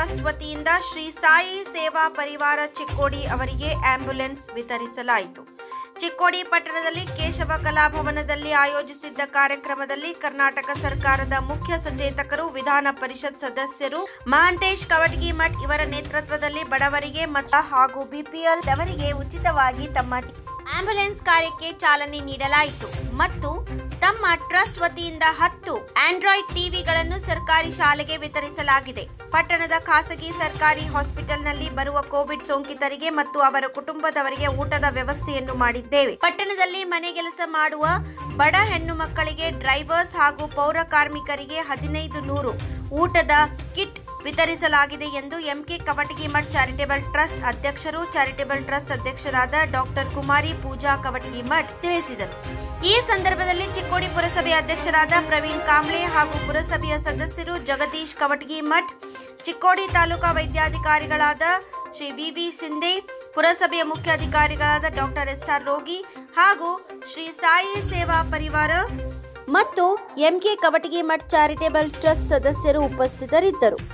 trust ವತಿಯಿಂದ ಶ್ರೀ ಸಾಯಿ ಸೇವಾ ಪರಿವಾರ ಚಿಕ್ಕೋಡಿ ಅವರಿಗೆ ಆಂಬ್ಯುಲೆನ್ಸ್ ವಿತರಿಸಲಾಯಿತು ಚಿಕ್ಕೋಡಿ ಪಟ್ಟಣದಲ್ಲಿ ಕೇಶವ ಕಲಾಭವನದಲ್ಲಿ ಆಯೋಜಿಸಿದ್ದ ಕಾರ್ಯಕ್ರಮದಲ್ಲಿ ಕರ್ನಾಟಕ ಸರ್ಕಾರದ ಮುಖ್ಯ ಸಚೇತಕರು ವಿಧಾನ ಪರಿಷತ್ ಸದಸ್ಯರು ಮಹಾಂತೇಶ್ ಕವಟಗಿ ಮಠ್ ಇವರ ನೇತೃತ್ವದಲ್ಲಿ ಬಡವರಿಗೆ ಮತ್ತು ಹಾಗೂ ಬಿಪಿಎಲ್ ಅವರಿಗೆ ಉಚಿತವಾಗಿ ತಮ್ಮ ಆಂಬ್ಯುಲೆನ್ಸ್ ಕಾರ್ಯಕ್ಕೆ ಚಾಲನೆ ನೀಡಲಾಯಿತು ಮತ್ತು ತಮ್ಮ ಟ್ರಸ್ಟ್ ವತಿಯಿಂದ ಹತ್ತು ಆಂಡ್ರಾಯ್ಡ್ ಟಿವಿಗಳನ್ನು ಸರ್ಕಾರಿ ಶಾಲೆಗೆ ವಿತರಿಸಲಾಗಿದೆ ಪಟ್ಟಣದ ಖಾಸಗಿ ಸರ್ಕಾರಿ ಹಾಸ್ಪಿಟಲ್ನಲ್ಲಿ ಬರುವ ಕೋವಿಡ್ ಸೋಂಕಿತರಿಗೆ ಮತ್ತು ಅವರ ಕುಟುಂಬದವರಿಗೆ ಊಟದ ವ್ಯವಸ್ಥೆಯನ್ನು ಮಾಡಿದ್ದೇವೆ ಪಟ್ಟಣದಲ್ಲಿ ಮನೆ ಕೆಲಸ ಮಾಡುವ ಬಡ ಹೆಣ್ಣು ಮಕ್ಕಳಿಗೆ ಡ್ರೈವರ್ಸ್ ಹಾಗೂ ಪೌರ ಕಾರ್ಮಿಕರಿಗೆ ಹದಿನೈದು ನೂರು ಊಟದ ಕಿಟ್ ವಿತರಿಸಲಾಗಿದೆ ಎಂದು ಎಂಕೆ ಕವಟಗಿ ಮಠ್ ಚಾರಿಟೇಬಲ್ ಟ್ರಸ್ಟ್ ಅಧ್ಯಕ್ಷರು ಚಾರಿಟೇಬಲ್ ಟ್ರಸ್ಟ್ ಅಧ್ಯಕ್ಷರಾದ ಡಾಕ್ಟರ್ ಕುಮಾರಿ ಪೂಜಾ ಕವಟಗಿ ಮಠ್ ತಿಳಿಸಿದರು ಈ ಸಂದರ್ಭದಲ್ಲಿ ಚಿಕ್ಕೋಡಿ ಪುರಸಭೆ ಅಧ್ಯಕ್ಷರಾದ ಪ್ರವೀಣ್ ಕಾಂಬ್ಳೆ ಹಾಗೂ ಪುರಸಭೆಯ ಸದಸ್ಯರು ಜಗದೀಶ್ ಕವಟಗಿ ಮಠ್ ಚಿಕ್ಕೋಡಿ ತಾಲೂಕಾ ವೈದ್ಯಾಧಿಕಾರಿಗಳಾದ ಶ್ರೀ ವಿ ವಿ ಸಿಂಧೆ ಪುರಸಭೆಯ ಮುಖ್ಯ ಅಧಿಕಾರಿಗಳಾದ ಡಾಕ್ಟರ್ ಎಸ್ ಆರ್ ರೋಗಿ ಹಾಗೂ ಶ್ರೀ ಸಾಯಿ ಸೇವಾ ಪರಿವಾರ ಮತ್ತು ಎಂಕೆ ಕವಟಗಿ ಮಠ್ ಚಾರಿಟೇಬಲ್ ಟ್ರಸ್ಟ್ ಸದಸ್ಯರು ಉಪಸ್ಥಿತರಿದ್ದರು